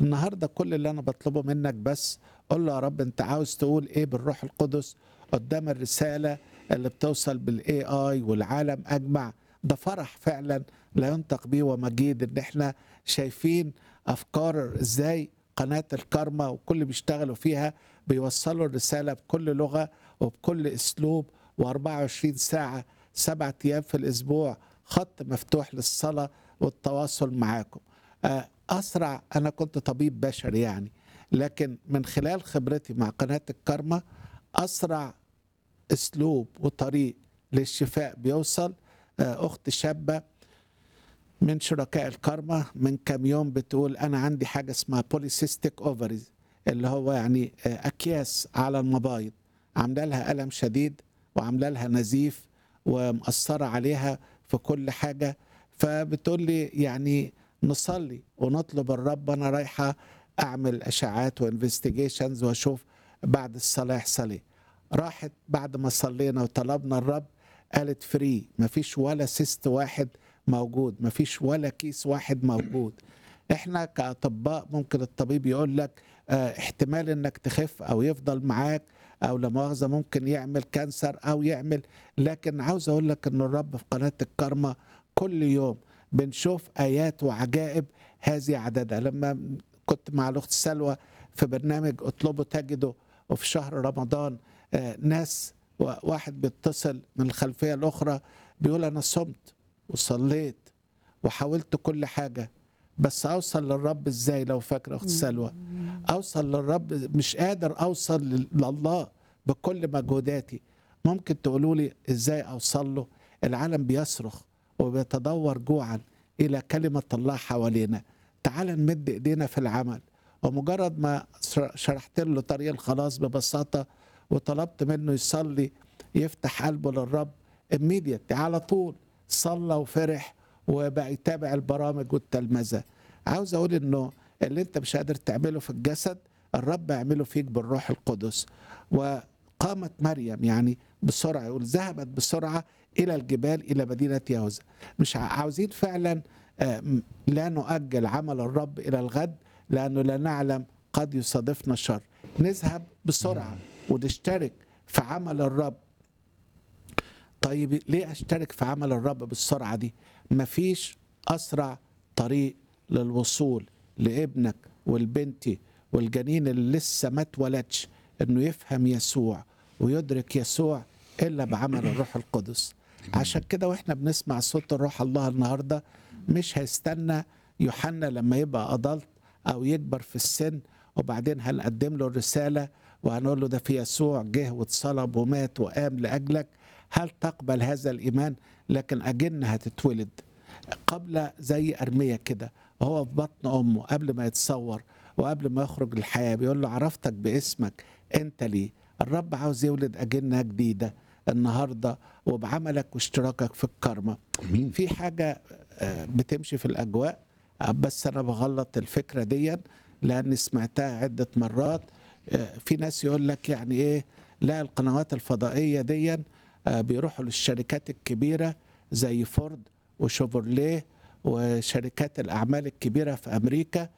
النهارده كل اللي انا بطلبه منك بس قول له يا رب انت عاوز تقول ايه بالروح القدس قدام الرساله اللي بتوصل بالاي اي والعالم اجمع ده فرح فعلا لا ينطق به ومجيد ان احنا شايفين افكار ازاي قناه الكارما وكل اللي بيشتغلوا فيها بيوصلوا الرساله بكل لغه وبكل اسلوب و24 ساعه سبعة ايام في الاسبوع خط مفتوح للصلاه والتواصل معاكم آه، اسرع انا كنت طبيب بشري يعني لكن من خلال خبرتي مع قناه الكارما اسرع اسلوب وطريق للشفاء بيوصل آه، اخت شابه من شركاء الكارما من كام يوم بتقول انا عندي حاجه اسمها بوليسيستيك اوفريز اللي هو يعني آه، اكياس على المبايض عامله لها الم شديد وعامله لها نزيف ومأثره عليها في كل حاجه فبتقول لي يعني نصلي ونطلب الرب انا رايحه اعمل اشعاعات وانفستيجيشنز واشوف بعد الصلاه يحصل ايه راحت بعد ما صلينا وطلبنا الرب قالت فري مفيش ولا سيست واحد موجود مفيش ولا كيس واحد موجود احنا كاطباء ممكن الطبيب يقول لك اه احتمال انك تخف او يفضل معاك او لا مؤاخذه ممكن يعمل كانسر او يعمل لكن عاوز اقول لك ان الرب في قناه الكرمه كل يوم بنشوف ايات وعجائب هذه عددها لما كنت مع الاخت سلوى في برنامج اطلبوا تجدوا وفي شهر رمضان آه، ناس و- واحد بيتصل من الخلفيه الاخرى بيقول انا صمت وصليت وحاولت كل حاجه بس اوصل للرب ازاي لو فاكره اخت سلوى اوصل للرب مش قادر اوصل لل- لله بكل مجهوداتي ممكن تقولوا لي ازاي اوصل له العالم بيصرخ وبيتدور جوعا الى كلمه الله حوالينا تعال نمد ايدينا في العمل ومجرد ما شر- شرحت له طريق الخلاص ببساطه وطلبت منه يصلي يفتح قلبه للرب immediately على طول صلى وفرح وبقى يتابع البرامج والتلمذه عاوز اقول انه اللي انت مش قادر تعمله في الجسد الرب يعمله فيك بالروح القدس وقامت مريم يعني بسرعه يقول ذهبت بسرعه الى الجبال الى مدينه يهوذا مش ع- عاوزين فعلا آه، م- لا نؤجل عمل الرب الى الغد لانه لا نعلم قد يصادفنا شر نذهب بسرعه ونشترك في عمل الرب طيب ليه اشترك في عمل الرب بالسرعه دي مفيش اسرع طريق للوصول لابنك والبنتي والجنين اللي لسه ما اتولدش انه يفهم يسوع ويدرك يسوع الا بعمل الروح القدس عشان كده واحنا بنسمع صوت الروح الله النهارده مش هيستنى يوحنا لما يبقى أضلت او يكبر في السن وبعدين هنقدم له الرساله وهنقول له ده في يسوع جه واتصلب ومات وقام لاجلك هل تقبل هذا الايمان لكن اجن هتتولد قبل زي ارميه كده وهو في بطن امه قبل ما يتصور وقبل ما يخرج الحياه بيقول له عرفتك باسمك انت ليه الرب عاوز يولد اجنه جديده النهارده وبعملك واشتراكك في الكرمه مين في حاجه آه، بتمشي في الاجواء آه، بس انا بغلط الفكره دي لاني سمعتها عده مرات آه، في ناس يقول لك يعني ايه لا القنوات الفضائيه دي آه، بيروحوا للشركات الكبيره زي فورد وشوفرليه وشركات الاعمال الكبيره في امريكا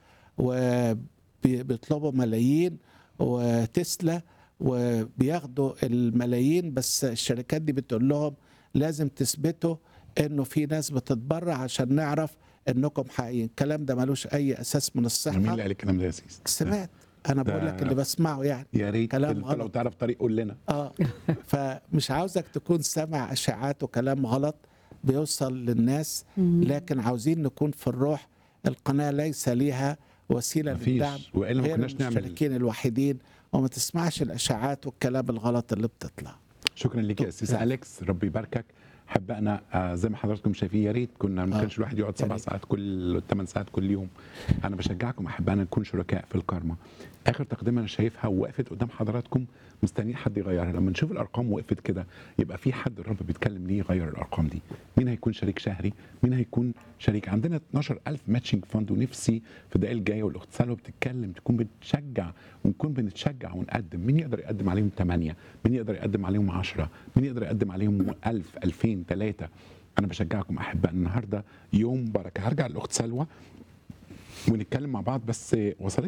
وبيطلبوا ملايين وتسلا وبياخدوا الملايين بس الشركات دي بتقول لهم لازم تثبتوا انه في ناس بتتبرع عشان نعرف انكم حقيقيين الكلام ده ملوش اي اساس من مين الصحه اللي قال الكلام ده يا سيس سمعت انا بقول لك ده- اللي بسمعه يعني يا ريت كلام انت لو غلط. تعرف طريق قول لنا اه فمش عاوزك تكون سامع اشاعات وكلام غلط بيوصل للناس لكن عاوزين نكون في الروح القناه ليس ليها وسيله مفيش. للدعم وإلا ما غير كناش نعمل- المشتركين الوحيدين وما تسمعش الاشاعات والكلام الغلط اللي بتطلع شكرا لك يا استاذ اليكس ربي يباركك حبقنا آه زي ما حضراتكم شايفين يا ريت كنا ما آه. كانش الواحد يقعد يا سبع ريت. ساعات كل ثمان ساعات كل يوم انا بشجعكم احبائنا نكون شركاء في الكارما اخر تقدمه انا شايفها وقفت قدام حضراتكم مستنيين حد يغيرها لما نشوف الارقام وقفت كده يبقى في حد الرب بيتكلم ليه يغير الارقام دي مين هيكون شريك شهري مين هيكون شريك عندنا 12000 ماتشنج فند ونفسي في الدقائق الجايه والاخت سلوى بتتكلم تكون بتشجع ونكون بنتشجع ونقدم مين يقدر يقدم عليهم 8 مين يقدر يقدم عليهم 10 مين يقدر يقدم عليهم 1000 2000 3 انا بشجعكم احباء النهارده يوم بركه هرجع للاخت سلوى ونتكلم مع بعض بس وصلت